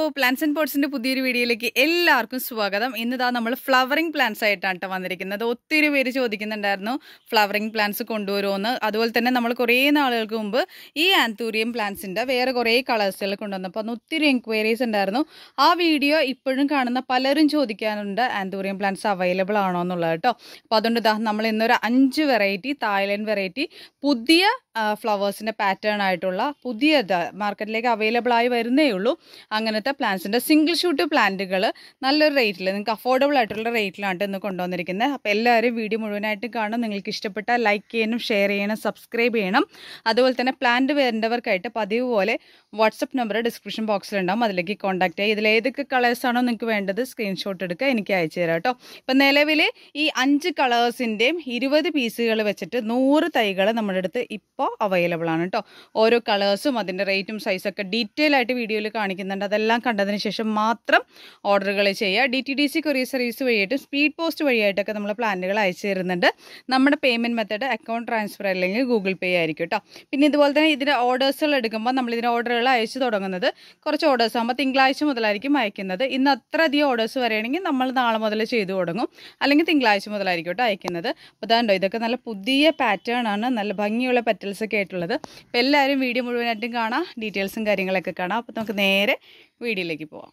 plants and പോട്ട്സിന്റെ പുതിയൊരു വീഡിയോയിലേക്ക് എല്ലാവർക്കും സ്വാഗതം ഇന്നിതാ നമ്മൾ ഫ്ലവറിംഗ് പ്ലാന്റ്സ് ആയിട്ടാണ് കേട്ടോ വന്നിരിക്കുന്നത് ഒത്തിരി പേര് ചോദിക്കുന്നുണ്ടായിരുന്നു ഫ്ലവറിംഗ് പ്ലാന്റ്സ് കൊണ്ടുവരുമെന്ന് അതുപോലെ തന്നെ നമ്മൾ കുറേ നാളുകൾക്ക് മുമ്പ് ഈ ആന്തൂറിയം പ്ലാന്റ്സിന്റെ വേറെ കുറേ കളേഴ്സുകൾ കൊണ്ടുവന്നപ്പോൾ അന്ന് ഒത്തിരി എൻക്വയറീസ് ഉണ്ടായിരുന്നു ആ വീഡിയോ ഇപ്പോഴും കാണുന്ന പലരും ചോദിക്കാനുണ്ട് ആന്തൂറിയം പ്ലാന്റ്സ് അവൈലബിൾ ആണോ എന്നുള്ളത് കേട്ടോ അപ്പോൾ അതുകൊണ്ട് ഇതാ നമ്മൾ ഇന്നൊരു അഞ്ച് വെറൈറ്റി തായ്ലൻഡ് വെറൈറ്റി പുതിയ ഫ്ലവേഴ്സിൻ്റെ പാറ്റേൺ ആയിട്ടുള്ള പുതിയ മാർക്കറ്റിലേക്ക് അവൈലബിൾ ആയി വരുന്നേ ഉള്ളൂ അങ്ങനത്തെ പ്ലാന്റ്സിൻ്റെ സിംഗിൾ ഷൂട്ട് പ്ലാന്റുകൾ നല്ലൊരു റേറ്റിൽ നിങ്ങൾക്ക് അഫോർഡബിൾ ആയിട്ടുള്ള റേറ്റിലാണ് ഇന്ന് കൊണ്ടുവന്നിരിക്കുന്നത് അപ്പോൾ എല്ലാവരും വീഡിയോ മുഴുവനായിട്ട് കാണും നിങ്ങൾക്ക് ഇഷ്ടപ്പെട്ടാൽ ലൈക്ക് ചെയ്യണം ഷെയർ ചെയ്യണം സബ്സ്ക്രൈബ് ചെയ്യണം അതുപോലെ തന്നെ പ്ലാന്റ് വേണ്ടവർക്കായിട്ട് പതിവ് പോലെ വാട്സപ്പ് നമ്പർ ഡിസ്ക്രിപ്ഷൻ ബോക്സിലുണ്ടാവും അതിലേക്ക് കോൺടാക്ട് ചെയ്യുക ഇതിൽ ഏതൊക്കെ കളേഴ്സാണോ നിങ്ങൾക്ക് വേണ്ടത് സ്ക്രീൻഷോട്ട് എടുക്കുക എനിക്ക് അയച്ചു തരാം കേട്ടോ ഇപ്പം നിലവിൽ ഈ അഞ്ച് കളേഴ്സിൻ്റെയും ഇരുപത് പീസുകൾ വെച്ചിട്ട് നൂറ് തൈകൾ നമ്മുടെ അടുത്ത് ഇപ്പോൾ അവൈലബിൾ ആണ് കേട്ടോ ഓരോ കളേഴ്സും അതിൻ്റെ റേറ്റും സൈസൊക്കെ ഡീറ്റെയിൽ ആയിട്ട് വീഡിയോയിൽ കാണിക്കുന്നുണ്ട് അതെല്ലാം കണ്ടതിന് ശേഷം മാത്രം ഓർഡറുകൾ ചെയ്യുക D T D C courier service വഴിയായിട്ടും സ്പീഡ് പോസ്റ്റ് വഴിയായിട്ടൊക്കെ നമ്മൾ പ്ലാന്റുകൾ അയച്ചു തരുന്നുണ്ട് നമ്മുടെ പേയ്മെൻറ്റ് മെത്തേഡ് അക്കൗണ്ട് ട്രാൻസ്ഫർ അല്ലെങ്കിൽ ഗൂഗിൾ പേ ആയിരിക്കും കേട്ടോ പിന്നെ ഇതുപോലെ തന്നെ ഇതിൻ്റെ ഓർഡേഴ്സുകൾ എടുക്കുമ്പോൾ നമ്മൾ ഇതിൻ്റെ ഓർഡറുകൾ അയച്ചു തുടങ്ങുന്നത് കുറച്ച് ഓർഡേഴ്സ് ആകുമ്പോൾ തിങ്കളാഴ്ച മുതലായിരിക്കും അയക്കുന്നത് ഇന്ന് അത്ര അധികം ഓർഡേഴ്സ് വരികയാണെങ്കിൽ നമ്മൾ നാളെ മുതൽ ചെയ്തു തുടങ്ങും അല്ലെങ്കിൽ തിങ്കളാഴ്ച മുതലായിരിക്കും കേട്ടോ അയക്കുന്നത് അപ്പോൾ അതാണ്ടോ ഇതൊക്കെ നല്ല പുതിയ പാറ്റേൺ ആണ് നല്ല ഭംഗിയുള്ള പെറ്റൽസ് ഒക്കെ ആയിട്ടുള്ളത് അപ്പോൾ എല്ലാവരും വീഡിയോ മുഴുവനായിട്ടും കാണാം ഡീറ്റെയിൽസും കാര്യങ്ങളൊക്കെ കാണാം അപ്പോൾ നമുക്ക് നേരെ വീഡിയോയിലേക്ക് പോവാം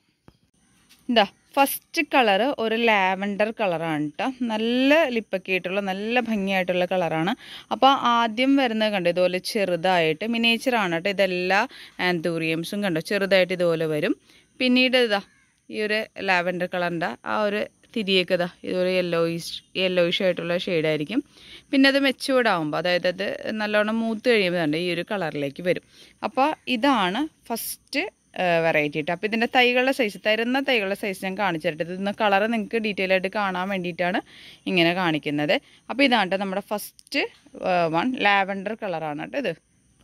ഇതാ ഫസ്റ്റ് കളറ് ഒരു ലാവൻഡർ കളറാണ് കേട്ടോ നല്ല ലിപ്പൊക്കെ ആയിട്ടുള്ള നല്ല ഭംഗിയായിട്ടുള്ള കളറാണ് അപ്പോൾ ആദ്യം വരുന്നത് കണ്ടോ ഇതുപോലെ ചെറുതായിട്ട് മിനേച്ചറാണ് കേട്ടോ ഇതെല്ലാ ആന്തൂറിയംസും കണ്ടോ ചെറുതായിട്ട് ഇതുപോലെ വരും പിന്നീട് ഇതാ ഈ ഒരു ലാവൻഡർ കളറിൻ്റെ ആ ഒരു തിരിയൊക്കെ ഇതാ ഇതൊരു യെല്ലോയിഷ് യെല്ലോയിഷ് ആയിട്ടുള്ള ഷെയ്ഡായിരിക്കും പിന്നെ അത് മെച്ചുവേർഡ് ആകുമ്പോൾ അതായത് അത് നല്ലോണം മൂത്ത് കഴിയുമ്പോൾ തന്നെ ഈ ഒരു കളറിലേക്ക് വരും അപ്പോൾ ഇതാണ് ഫസ്റ്റ് വെറൈറ്റി കേട്ടോ അപ്പോൾ ഇതിൻ്റെ തൈകളുടെ സൈസ് തരുന്ന തൈകളുടെ സൈസ് ഞാൻ കാണിച്ചു തരട്ടെ ഇതിന്ന് കളർ നിങ്ങൾക്ക് ഡീറ്റെയിൽ ആയിട്ട് കാണാൻ വേണ്ടിയിട്ടാണ് ഇങ്ങനെ കാണിക്കുന്നത് അപ്പോൾ ഇതാണ് കേട്ടോ നമ്മുടെ ഫസ്റ്റ് വൺ ലാവൻഡർ കളറാണ് കേട്ടോ ഇത്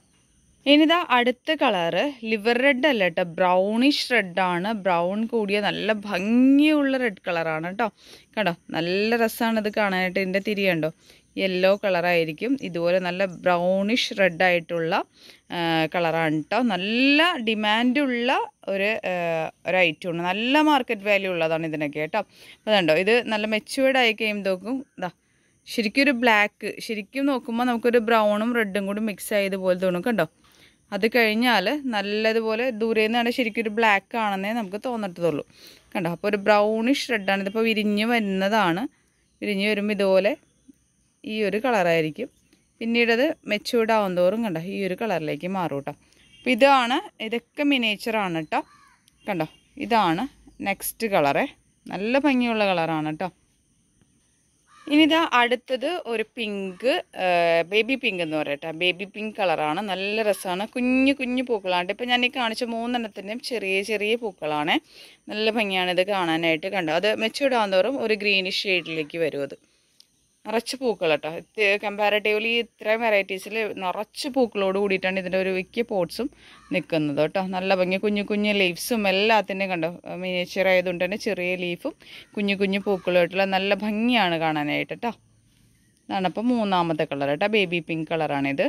ഇനിതാ അടുത്ത കളറ് ലിവർ റെഡ് അല്ല കേട്ടോ ബ്രൗണിഷ് റെഡാണ് ബ്രൗൺ കൂടിയ നല്ല ഭംഗിയുള്ള റെഡ് കളറാണ് കേട്ടോ കണ്ടോ നല്ല രസമാണ് ഇത് കാണാനായിട്ട് ഇതിൻ്റെ തിരി കണ്ടോ യെല്ലോ കളറായിരിക്കും ഇതുപോലെ നല്ല ബ്രൗണിഷ് റെഡായിട്ടുള്ള കളറാണ് കേട്ടോ നല്ല ഡിമാൻഡുള്ള ഒരു ഒരു ഐറ്റമാണ് നല്ല മാർക്കറ്റ് വാല്യൂ ഉള്ളതാണ് ഇതിനൊക്കെ കേട്ടോ അപ്പോൾ കണ്ടോ ഇത് നല്ല മെച്ചുവേർഡ് ആയി കഴിയുമ്പോഴേക്കും ഇതാ ശരിക്കും ഒരു ബ്ലാക്ക് ശരിക്കും നോക്കുമ്പോൾ നമുക്കൊരു ബ്രൗണും റെഡും കൂടി മിക്സ് ആയതുപോലെ തോന്നും കണ്ടോ അത് കഴിഞ്ഞാൽ നല്ലതുപോലെ ദൂരെ നിന്നാണ് ശരിക്കും ഒരു ബ്ലാക്ക് ആണെന്നേ നമുക്ക് തോന്നത്തുള്ളൂ കണ്ടോ അപ്പോൾ ഒരു ബ്രൗണിഷ് റെഡാണ് ഇതിപ്പോൾ വിരിഞ്ഞ് വരുന്നതാണ് വിരിഞ്ഞ് വരുമ്പോൾ ഇതുപോലെ ഈ ഒരു കളറായിരിക്കും പിന്നീട് അത് മെച്ചൂർഡ് ആവും തോറും കണ്ടോ ഈ ഒരു കളറിലേക്ക് മാറും കേട്ടോ അപ്പോൾ ഇതാണ് ഇതൊക്കെ മിനേച്ചറാണ് കേട്ടോ കണ്ടോ ഇതാണ് നെക്സ്റ്റ് കളറേ നല്ല ഭംഗിയുള്ള കളറാണ് കേട്ടോ ഇനി ഇതാ അടുത്തത് ഒരു പിങ്ക് ബേബി പിങ്ക് എന്ന് പറയട്ടെ ബേബി പിങ്ക് കളറാണ് നല്ല രസമാണ് കുഞ്ഞു കുഞ്ഞു പൂക്കളാണ് ഇപ്പം ഞാൻ ഈ കാണിച്ച മൂന്നെണ്ണത്തിൻ്റെയും ചെറിയ ചെറിയ പൂക്കളാണ് നല്ല ഭംഗിയാണ് ഇത് കാണാനായിട്ട് കണ്ടോ അത് മെച്ചൂർഡ് ആകുന്നതോറും ഒരു ഗ്രീനിഷ് ഷെയ്ഡിലേക്ക് വരും അത് നിറച്ച് പൂക്കൾ കേട്ടോ കമ്പാരറ്റീവ്ലി ഇത്രയും വെറൈറ്റീസിൽ നിറച്ച് പൂക്കളോട് കൂടിയിട്ടാണ് ഇതിൻ്റെ ഒരു മിക്ക പോട്ട്സും നിൽക്കുന്നത് കേട്ടോ നല്ല ഭംഗി കുഞ്ഞു കുഞ്ഞു ലീവ്സും എല്ലാത്തിൻ്റെയും കണ്ടോ മിനിയേച്ചർ ആയതുകൊണ്ട് തന്നെ ചെറിയ ലീഫും കുഞ്ഞു കുഞ്ഞു പൂക്കളുമായിട്ടുള്ള നല്ല ഭംഗിയാണ് കാണാനായിട്ട് കേട്ടോ ഇതാണ് അപ്പോൾ മൂന്നാമത്തെ കളർ കേട്ടോ ബേബി പിങ്ക് കളറാണിത്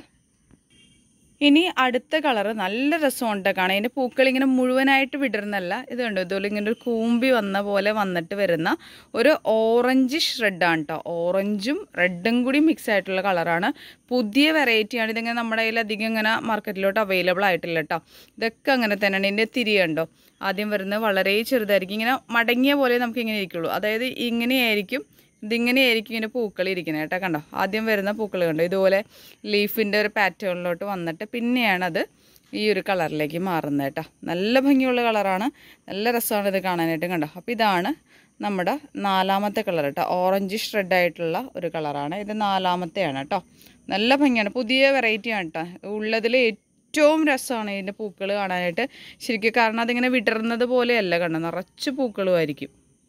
ഇനി അടുത്ത കളറ് നല്ല രസമുണ്ട് കാണാൻ ഇതിൻ്റെ പൂക്കൾ ഇങ്ങനെ മുഴുവനായിട്ട് വിടരുന്നല്ല ഇത് കണ്ടോ ഇതുപോലെ ഇങ്ങനെ ഒരു കൂമ്പി വന്ന പോലെ വന്നിട്ട് വരുന്ന ഒരു ഓറഞ്ചിഷ് റെഡാണ് കേട്ടോ ഓറഞ്ചും റെഡും കൂടി മിക്സ് ആയിട്ടുള്ള കളറാണ് പുതിയ വെറൈറ്റിയാണ് ഇതിങ്ങനെ നമ്മുടെ കയ്യിൽ അധികം ഇങ്ങനെ മാർക്കറ്റിലോട്ട് അവൈലബിൾ ആയിട്ടില്ല കേട്ടോ ഇതൊക്കെ അങ്ങനെ തന്നെയാണ് ഇതിൻ്റെ തിരി കണ്ടോ ആദ്യം വരുന്നത് വളരെ ചെറുതായിരിക്കും ഇങ്ങനെ മടങ്ങിയ പോലെ നമുക്ക് ഇങ്ങനെ ഇരിക്കുള്ളൂ അതായത് ഇങ്ങനെയായിരിക്കും ഇതിങ്ങനെയായിരിക്കും ഇങ്ങനെ പൂക്കൾ ഇരിക്കുന്നത് കേട്ടോ കണ്ടോ ആദ്യം വരുന്ന പൂക്കൾ കണ്ടോ ഇതുപോലെ ലീഫിൻ്റെ ഒരു പാറ്റേണിലോട്ട് വന്നിട്ട് പിന്നെയാണ് അത് ഈ ഒരു കളറിലേക്ക് മാറുന്നത് കേട്ടോ നല്ല ഭംഗിയുള്ള കളറാണ് നല്ല രസമാണ് ഇത് കാണാനായിട്ട് കണ്ടോ അപ്പോൾ ഇതാണ് നമ്മുടെ നാലാമത്തെ കളർ കേട്ടോ ഓറഞ്ചിഷ് റെഡ് ആയിട്ടുള്ള ഒരു കളറാണ് ഇത് നാലാമത്തെയാണ് കേട്ടോ നല്ല ഭംഗിയാണ് പുതിയ വെറൈറ്റിയാണ് കേട്ടോ ഉള്ളതിൽ ഏറ്റവും രസമാണ് ഇതിൻ്റെ പൂക്കൾ കാണാനായിട്ട് ശരിക്കും കാരണം അതിങ്ങനെ വിടർന്നത് പോലെയല്ല കണ്ടോ നിറച്ച് പൂക്കളുമായിരിക്കും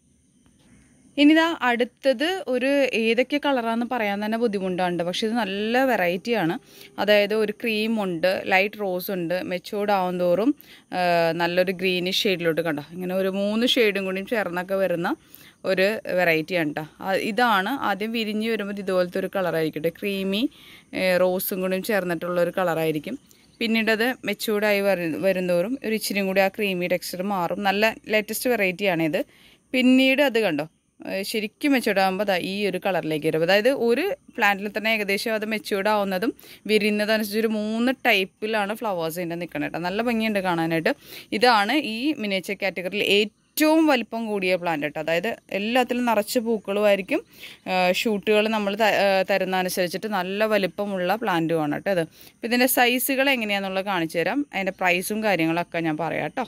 ഇനിതാ അടുത്തത് ഒരു ഏതൊക്കെ കളറാണെന്ന് പറയാൻ തന്നെ ബുദ്ധിമുട്ടുണ്ട് പക്ഷേ ഇത് നല്ല വെറൈറ്റിയാണ് അതായത് ഒരു ക്രീം ഉണ്ട് ലൈറ്റ് റോസ് ഉണ്ട് മെച്ചൂർഡ് ആവും തോറും നല്ലൊരു ഗ്രീനിഷ് ഷെയ്ഡിലോട്ട് കണ്ടോ ഇങ്ങനെ ഒരു മൂന്ന് ഷെയ്ഡും കൂടി ചേർന്നൊക്കെ വരുന്ന ഒരു വെറൈറ്റിയാണ് കേട്ടോ ഇതാണ് ആദ്യം വിരിഞ്ഞ് വരുമ്പോൾ ഇതുപോലത്തെ ഒരു കളറായിരിക്കും കേട്ടോ ക്രീമി റോസും കൂടി ചേർന്നിട്ടുള്ള ഒരു കളറായിരിക്കും പിന്നീട് അത് മെച്ചൂർഡായി വരു വരുന്തോറും ഒരു ഇച്ചിരി കൂടി ആ ക്രീമി ടെക്സ്ചർ മാറും നല്ല ലേറ്റസ്റ്റ് വെറൈറ്റിയാണിത് പിന്നീട് അത് കണ്ടോ ഏഹ് ശരിക്കും മെച്ചൂർഡ് ആകുമ്പോൾ ദാ ഈ ഒരു കളറിലേക്ക് വരും അതായത് ഒരു പ്ലാന്റിൽ തന്നെ ഏകദേശം അത് മെച്ചൂർഡ് ആവുന്നതും വിരിയുന്നതനുസരിച്ച് ഒരു മൂന്ന് ടൈപ്പിലാണ് ഫ്ലവേഴ്സ് ഇതിൻ്റെ നിൽക്കുന്നത് കേട്ടോ നല്ല ഭംഗിയുണ്ട് കാണാനായിട്ട് ഇതാണ് ഈ മിനിയേച്ചർ കാറ്റഗറിയിൽ ഏറ്റവും വലിപ്പം കൂടിയ പ്ലാന്റ് കേട്ടോ അതായത് എല്ലാത്തിലും നിറച്ച് പൂക്കളുമായിരിക്കും ഷൂട്ടുകൾ നമ്മൾ തരുന്നതനുസരിച്ചിട്ട് നല്ല വലിപ്പമുള്ള പ്ലാന്റുമാണ് കേട്ടോ ഇത് അപ്പോൾ ഇതിൻ്റെ സൈസുകൾ എങ്ങനെയാണെന്നുള്ളത് കാണിച്ചു തരാം അതിൻ്റെ പ്രൈസും കാര്യങ്ങളൊക്കെ ഞാൻ പറയാം കേട്ടോ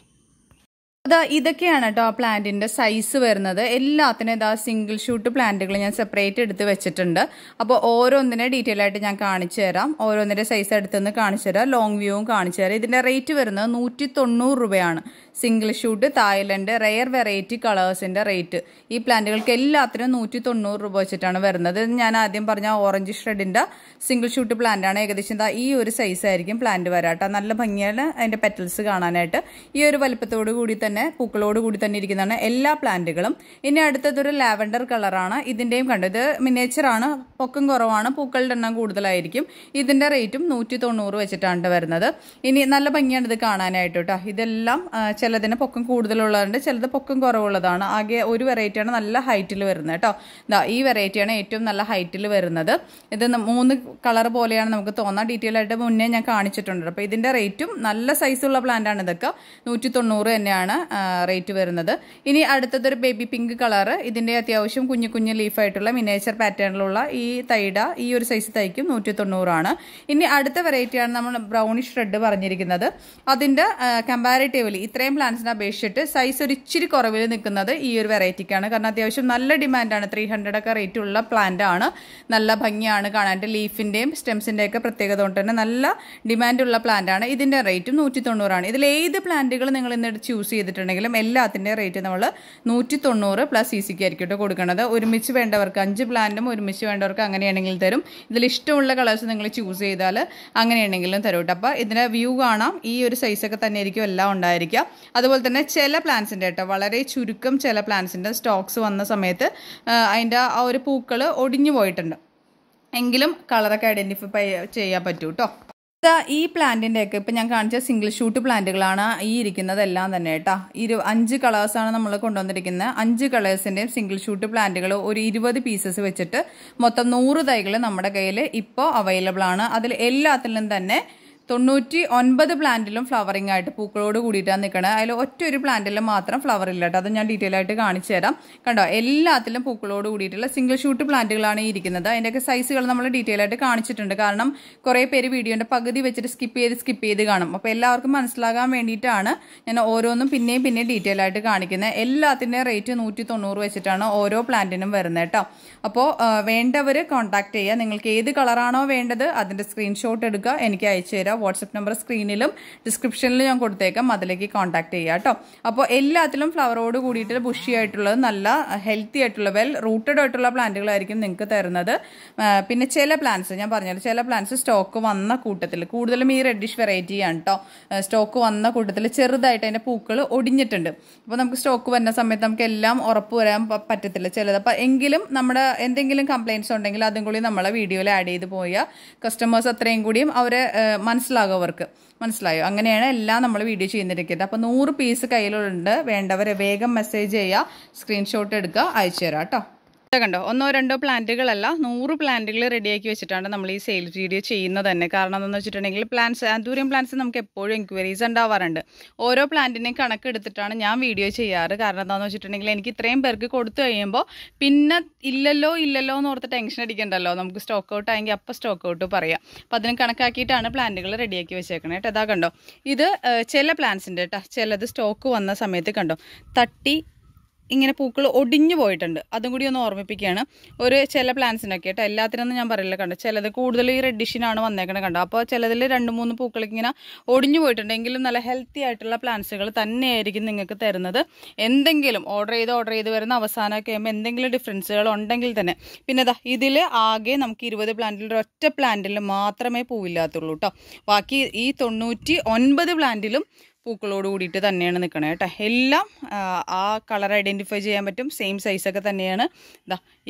അതാ ഇതൊക്കെയാണ് കേട്ടോ ആ പ്ലാന്റിന്റെ സൈസ് വരുന്നത് എല്ലാത്തിനും ഇതാ സിംഗിൾ ഷൂട്ട് പ്ലാന്റുകൾ ഞാൻ സെപ്പറേറ്റ് എടുത്ത് വെച്ചിട്ടുണ്ട് അപ്പോൾ ഓരോന്നിനെ ഡീറ്റെയിൽ ആയിട്ട് ഞാൻ കാണിച്ചു തരാം ഓരോന്നിന്റെ സൈസ് എടുത്തുനിന്ന് കാണിച്ചു തരാം ലോങ് വ്യൂവും കാണിച്ചു തരാം ഇതിന്റെ റേറ്റ് വരുന്നത് നൂറ്റി തൊണ്ണൂറ് രൂപയാണ് single shoot Thailand rare variety കളേഴ്സിന്റെ റേറ്റ് ഈ പ്ലാന്റുകൾക്ക് എല്ലാത്തിനും നൂറ്റി തൊണ്ണൂറ് രൂപ വെച്ചിട്ടാണ് വരുന്നത് ഇത് ഞാൻ ആദ്യം പറഞ്ഞ ഓറഞ്ച് ഷ്രെഡിന്റെ സിംഗിൾ ഷൂട്ട് പ്ലാന്റ് ആണ് ഏകദേശം ദാ ഈ ഒരു സൈസ് ആയിരിക്കും പ്ലാന്റ് വരാട്ടോ നല്ല ഭംഗിയാണ് അതിന്റെ പെറ്റൽസ് കാണാനായിട്ട് ഈ ഒരു വലിപ്പത്തോടു കൂടി തന്നെ പൂക്കളോട് കൂടി തന്നെ ഇരിക്കുന്നതാണ് എല്ലാ പ്ലാന്റുകളും ഇനി അടുത്തതൊരു ലാവൻഡർ കളറാണ് ഇതിന്റെയും കണ്ടു ഇത് മിനേച്ചർ ആണ് പൊക്കം കുറവാണ് പൂക്കളുടെ എണ്ണം കൂടുതലായിരിക്കും ഇതിന്റെ റേറ്റും നൂറ്റി തൊണ്ണൂറ് വെച്ചിട്ടാണ് വരുന്നത് ഇനി നല്ല ഭംഗിയാണ് ഇത് കാണാനായിട്ട് കേട്ടോ ഇതെല്ലാം ആ, ചിലതിന് പൊക്കം കൂടുതലുള്ളതുണ്ട് ചിലത് പൊക്കം കുറവുള്ളതാണ് ആകെ ഒരു വെറൈറ്റിയാണ് നല്ല ഹൈറ്റിൽ വരുന്നത് കേട്ടോ ദാ ഈ വെറൈറ്റിയാണ് ഏറ്റവും നല്ല ഹൈറ്റിൽ വരുന്നത് ഇത് ന- മൂന്ന് കളർ പോലെയാണ് നമുക്ക് തോന്നാം ഡീറ്റെയിൽ ആയിട്ട് മുന്നേ ഞാൻ കാണിച്ചിട്ടുണ്ട് അപ്പോൾ ഇതിന്റെ റേറ്റും നല്ല സൈസുള്ള പ്ലാന്റ് ആണ് ഇതൊക്കെ നൂറ്റി തൊണ്ണൂറ് തന്നെയാണ് റേറ്റ് വരുന്നത് ഇനി അടുത്തതൊരു ബേബി പിങ്ക് കളർ ഇതിന്റെ അത്യാവശ്യം കുഞ്ഞു കുഞ്ഞു ലീഫായിട്ടുള്ള മിനേച്ചർ പാറ്റേണിലുള്ള ഈ തൈട ഈ ഒരു സൈസ് തൈക്കും നൂറ്റി തൊണ്ണൂറാണ് ഇനി അടുത്ത വെറൈറ്റിയാണ് നമ്മൾ ബ്രൗണിഷ് റെഡ് പറഞ്ഞിരിക്കുന്നത് അതിന്റെ കമ്പാരിറ്റീവ്ലി ഇത്രയും പ്ലാന്റ്സിനെ അപേക്ഷിച്ചിട്ട് സൈസ് ഒരു ഇച്ചിരി കുറവിൽ നിൽക്കുന്നത് ഈ ഒരു വെറൈറ്റിക്കാണ് കാരണം അത്യാവശ്യം നല്ല ഡിമാൻഡാണ് ത്രീ ഹൺഡ്രഡ് ഒക്കെ റേറ്റ് ഉള്ള പ്ലാന്റ് ആണ് നല്ല ഭംഗിയാണ് കാണാൻ ലീഫിന്റെയും സ്റ്റെംസിന്റെ ഒക്കെ പ്രത്യേകത കൊണ്ട് തന്നെ നല്ല ഡിമാൻഡുള്ള പ്ലാന്റ് ആണ് ഇതിന്റെ റേറ്റും നൂറ്റി തൊണ്ണൂറാണ് ഇതിൽ ഏത് പ്ലാന്റുകൾ നിങ്ങൾ ഇന്ന് ചൂസ് ചെയ്തിട്ടുണ്ടെങ്കിലും എല്ലാത്തിന്റെ റേറ്റ് നമ്മൾ നൂറ്റി തൊണ്ണൂറ് പ്ലസ് സി സിക്ക് ആയിരിക്കും കേട്ടോ കൊടുക്കുന്നത് ഒരുമിച്ച് വേണ്ടവർക്ക് അഞ്ച് പ്ലാന്റും ഒരുമിച്ച് വേണ്ടവർക്ക് അങ്ങനെയാണെങ്കിൽ തരും ഇതിൽ ഇഷ്ടമുള്ള കളേഴ്സ് നിങ്ങൾ ചൂസ് ചെയ്താൽ അങ്ങനെയാണെങ്കിലും തരും കേട്ടോ അപ്പോൾ ഇതിന്റെ വ്യൂ കാണാം ഈ ഒരു സൈസൊക്കെ തന്നെ ആയിരിക്കും എല്ലാം ഉണ്ടായിരിക്കുക അതുപോലെ തന്നെ ചില പ്ലാന്റ്സിന്റെ കേട്ടോ വളരെ ചുരുക്കം ചില പ്ലാന്റ്സിന്റെ സ്റ്റോക്സ് വന്ന സമയത്ത് ആ, അതിന്റെ ആ ഒരു പൂക്കൾ ഒടിഞ്ഞു പോയിട്ടുണ്ട് എങ്കിലും കളറൊക്കെ ഐഡന്റിഫൈ ചെയ്യാൻ പറ്റൂ കേട്ടോ ദാ ഈ പ്ലാന്റിന്റെ ഒക്കെ ഇപ്പൊ ഞാൻ കാണിച്ച സിംഗിൾ ഷൂട്ട് പ്ലാന്റുകളാണ് ഈ ഇരിക്കുന്നതെല്ലാം തന്നെ കേട്ടാ ഇരു അഞ്ച് കളേഴ്സാണ് നമ്മൾ കൊണ്ടുവന്നിരിക്കുന്നത് അഞ്ച് കളേഴ്സിന്റെയും സിംഗിൾ ഷൂട്ട് പ്ലാന്റുകൾ ഒരു ഇരുപത് പീസസ് വെച്ചിട്ട് മൊത്തം നൂറ് തൈകൾ നമ്മുടെ കയ്യിൽ ഇപ്പോൾ അവൈലബിൾ ആണ് അതിൽ എല്ലാത്തിലും തന്നെ തൊണ്ണൂറ്റി ഒൻപത് പ്ലാന്റിലും ഫ്ലവറിംഗ് ആയിട്ട് പൂക്കളോട് കൂടിയിട്ടാണ് നിൽക്കുന്നത് അതിൽ ഒറ്റ ഒരു പ്ലാന്റിൽ മാത്രം ഫ്ലവർ ഇല്ല കേട്ടോ അത് ഞാൻ ഡീറ്റെയിൽ ആയിട്ട് കാണിച്ചു തരാം കണ്ടോ എല്ലാത്തിലും പൂക്കളോട് കൂടിയിട്ടുള്ള സിംഗിൾ ഷൂട്ട് പ്ലാന്റുകളാണ് ഈ ഇരിക്കുന്നത് അതിൻ്റെയൊക്കെ സൈസുകൾ നമ്മൾ ഡീറ്റെയിൽ ആയിട്ട് കാണിച്ചിട്ടുണ്ട് കാരണം കുറേ പേര് വീഡിയോന്റെ പകുതി വെച്ചിട്ട് സ്കിപ്പ് ചെയ്ത് സ്കിപ്പ് ചെയ്ത് കാണും അപ്പോൾ എല്ലാവർക്കും മനസ്സിലാകാൻ വേണ്ടിയിട്ടാണ് ഞാൻ ഓരോന്നും പിന്നെയും പിന്നെയും ഡീറ്റെയിൽ ആയിട്ട് കാണിക്കുന്നത് എല്ലാത്തിൻ്റെയും റേറ്റ് നൂറ്റി തൊണ്ണൂറ് വെച്ചിട്ടാണ് ഓരോ പ്ലാന്റിനും വരുന്നത് കേട്ടോ അപ്പോൾ വേണ്ടവർ കോൺടാക്ട് ചെയ്യുക നിങ്ങൾക്ക് ഏത് കളറാണോ വേണ്ടത് അതിൻ്റെ സ്ക്രീൻഷോട്ട് എടുക്കുക എനിക്ക് അയച്ചു തരാം വാട്സപ്പ് നമ്പർ സ്ക്രീനിലും ഡിസ്ക്രിപ്ഷനിലും ഞാൻ കൊടുത്തേക്കാം അതിലേക്ക് കോൺടാക്ട് ചെയ്യുക കേട്ടോ അപ്പോൾ എല്ലാത്തിലും ഫ്ലവറോട് കൂടിയിട്ട് ബുഷി ആയിട്ടുള്ളത് നല്ല ഹെൽത്തി ആയിട്ടുള്ള വെൽ റൂട്ടഡ് ആയിട്ടുള്ള പ്ലാന്റുകളായിരിക്കും നിങ്ങൾക്ക് തരുന്നത് ആ, പിന്നെ ചില പ്ലാന്റ്സ് ഞാൻ പറഞ്ഞല്ലോ ചില പ്ലാന്റ്സ് സ്റ്റോക്ക് വന്ന കൂട്ടത്തിൽ കൂടുതലും ഈ റെഡിഷ് വെറൈറ്റി ആണ് കേട്ടോ സ്റ്റോക്ക് വന്ന കൂട്ടത്തിൽ ചെറുതായിട്ട് അതിൻ്റെ പൂക്കൾ ഒടിഞ്ഞിട്ടുണ്ട് അപ്പോൾ നമുക്ക് സ്റ്റോക്ക് വരുന്ന സമയത്ത് നമുക്ക് എല്ലാം ഉറപ്പ് വരാൻ പ- പറ്റത്തില്ല ചിലത് അപ്പോൾ എങ്കിലും നമ്മുടെ എന്തെങ്കിലും കംപ്ലയിൻറ്റ്സ് ഉണ്ടെങ്കിൽ അതും കൂടി നമ്മളെ വീഡിയോയിൽ ആഡ് ചെയ്ത് പോയാൽ കസ്റ്റമേഴ്സ് അത്രയും കൂടിയും അവരെ മനസ്സിലാകും അവർക്ക് മനസ്സിലായോ അങ്ങനെയാണ് എല്ലാം നമ്മൾ വീഡിയോ ചെയ്യുന്നിരിക്കുന്നത് അപ്പോൾ നൂറ് പീസ് കയ്യിലുണ്ട് വേണ്ടവരെ വേഗം മെസ്സേജ് ചെയ്യുക സ്ക്രീൻഷോട്ട് എടുക്കുക അയച്ചു തരാം കേട്ടോ ഇത് കണ്ടോ ഒന്നോ രണ്ടോ പ്ലാന്റുകളല്ല നൂറ് പ്ലാന്റുകൾ റെഡിയാക്കി വെച്ചിട്ടാണ് നമ്മൾ ഈ സെയിൽസ് വീഡിയോ ചെയ്യുന്നത് തന്നെ കാരണം എന്താണെന്ന് വെച്ചിട്ടുണ്ടെങ്കിൽ പ്ലാന്റ്സ് ആന്തൂരിയം പ്ലാന്റ്സ് നമുക്ക് എപ്പോഴും എൻക്വയറീസ് ഉണ്ടാവാറുണ്ട് ഓരോ പ്ലാന്റിനെയും കണക്കെടുത്തിട്ടാണ് ഞാൻ വീഡിയോ ചെയ്യാറ് കാരണം എന്താണെന്ന് വെച്ചിട്ടുണ്ടെങ്കിൽ എനിക്ക് ഇത്രയും പേർക്ക് കൊടുത്തു കഴിയുമ്പോൾ പിന്നെ ഇല്ലല്ലോ ഇല്ലല്ലോ എന്ന് ഓർത്ത് ടെൻഷൻ അടിക്കണ്ടല്ലോ നമുക്ക് സ്റ്റോക്ക് ഔട്ട് ആയെങ്കിൽ അപ്പോൾ സ്റ്റോക്ക് ഔട്ട് പറയാം അപ്പോൾ അതിന് കണക്കാക്കിയിട്ടാണ് പ്ലാന്റുകൾ റെഡിയാക്കി വെച്ചേക്കണേ കേട്ടോ ഇതാ കണ്ടോ ഇത് ഏഹ്, ചില പ്ലാന്റ്സിൻ്റെ കേട്ടോ ചിലത് സ്റ്റോക്ക് വന്ന സമയത്ത് കണ്ടോ തട്ടി ഇങ്ങനെ പൂക്കൾ ഒടിഞ്ഞു പോയിട്ടുണ്ട് അതും കൂടി ഒന്ന് ഓർമ്മിപ്പിക്കുകയാണ് ഒരു ചില പ്ലാന്റ്സിനൊക്കെ കേട്ടോ എല്ലാത്തിനൊന്നും ഞാൻ പറയില്ല കണ്ടോ ചിലത് കൂടുതൽ ഈ റെഡിഷിനാണ് വന്നേക്കണത് കണ്ടോ അപ്പോൾ ചിലതിൽ രണ്ട് മൂന്ന് പൂക്കൾ ഇങ്ങനെ ഒടിഞ്ഞു പോയിട്ടുണ്ട് എങ്കിലും നല്ല ഹെൽത്തി ആയിട്ടുള്ള പ്ലാന്റ്സുകൾ തന്നെയായിരിക്കും നിങ്ങൾക്ക് തരുന്നത് എന്തെങ്കിലും ഓർഡർ ചെയ്ത് ഓർഡർ ചെയ്ത് വരുന്ന അവസാനമൊക്കെ ആകുമ്പോൾ എന്തെങ്കിലും ഡിഫറൻസുകൾ ഉണ്ടെങ്കിൽ തന്നെ പിന്നെ ഇതാ ഇതിൽ ആകെ നമുക്ക് ഇരുപത് പ്ലാന്റിൽ ഒറ്റ പ്ലാന്റിൽ മാത്രമേ പൂവില്ലാത്തുള്ളൂ കേട്ടോ ബാക്കി ഈ തൊണ്ണൂറ്റി ഒൻപത് പ്ലാന്റിലും പൂക്കളോട് കൂടിയിട്ട് തന്നെയാണ് നിൽക്കണത് കേട്ടോ എല്ലാം ആ, ആ കളർ ഐഡൻറ്റിഫൈ ചെയ്യാൻ പറ്റും സെയിം സൈസൊക്കെ തന്നെയാണ് ഇതാ ഈ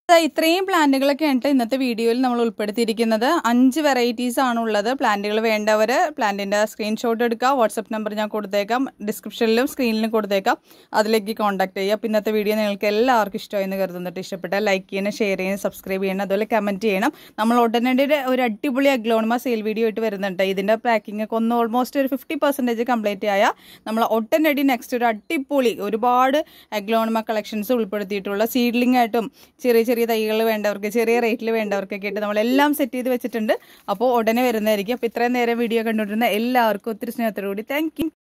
ദാ ഇത്രയും പ്ലാന്റുകളൊക്കെ ഉണ്ട് ഇന്നത്തെ വീഡിയോയിൽ നമ്മൾ ഉൾപ്പെടുത്തിയിരിക്കുന്നത് അഞ്ച് വെറൈറ്റീസ് ആണ് ഉള്ളത് പ്ലാന്റുകൾ വേണ്ടവർ പ്ലാന്റിൻ്റെ സ്ക്രീൻഷോട്ട് എടുക്കുക വാട്സപ്പ് നമ്പർ ഞാൻ കൊടുത്തേക്കാം ഡിസ്ക്രിപ്ഷനിലും സ്ക്രീനിലും കൊടുത്തേക്കാം അതിലേക്ക് കോൺടാക്ട് ചെയ്യുക അപ്പോൾ ഇന്നത്തെ വീഡിയോ നിങ്ങൾക്ക് എല്ലാവർക്കും ഇഷ്ടമായെന്ന് കരുതുന്നിട്ട് ഇഷ്ടപ്പെട്ടാൽ ലൈക്ക് ചെയ്യണം ഷെയർ ചെയ്യണം സബ്സ്ക്രൈബ് ചെയ്യണം അതുപോലെ കമൻറ്റ് ചെയ്യണം നമ്മൾ ഉടനടി ഒരു അടിപൊളി അഗ്ലോണിമ സെയിൽ വീഡിയോ ആയിട്ട് വരുന്നുണ്ട് ഇതിൻ്റെ പാക്കിംഗ് ഒക്കെ ഒന്ന് ഓൾമോസ്റ്റ് ഒരു ഫിഫ്റ്റി പെർസെൻറ്റേജ് കംപ്ലീറ്റ് ആയാൽ നമ്മൾ ഒട്ടനടി നെക്സ്റ്റ് ഒരു അടിപൊളി ഒരുപാട് അഗ്ലോണിമ കളക്ഷൻസ് ഉൾപ്പെടുത്തിയിട്ടുള്ള സീഡ്ലിംഗ് ആയിട്ടും ചെറിയ ചെറിയ തൈകൾ വേണ്ടവർക്ക് ചെറിയ റേറ്റിൽ വേണ്ടവർക്കൊക്കെ ആയിട്ട് നമ്മളെല്ലാം സെറ്റ് ചെയ്ത് വെച്ചിട്ടുണ്ട് അപ്പോൾ ഉടനെ വരുന്നതായിരിക്കും അപ്പോൾ ഇത്രയും നേരം വീഡിയോ കണ്ടുകൊണ്ടിരുന്ന എല്ലാവർക്കും ഒത്തിരി സ്നേഹത്തോടു കൂടി താങ്ക്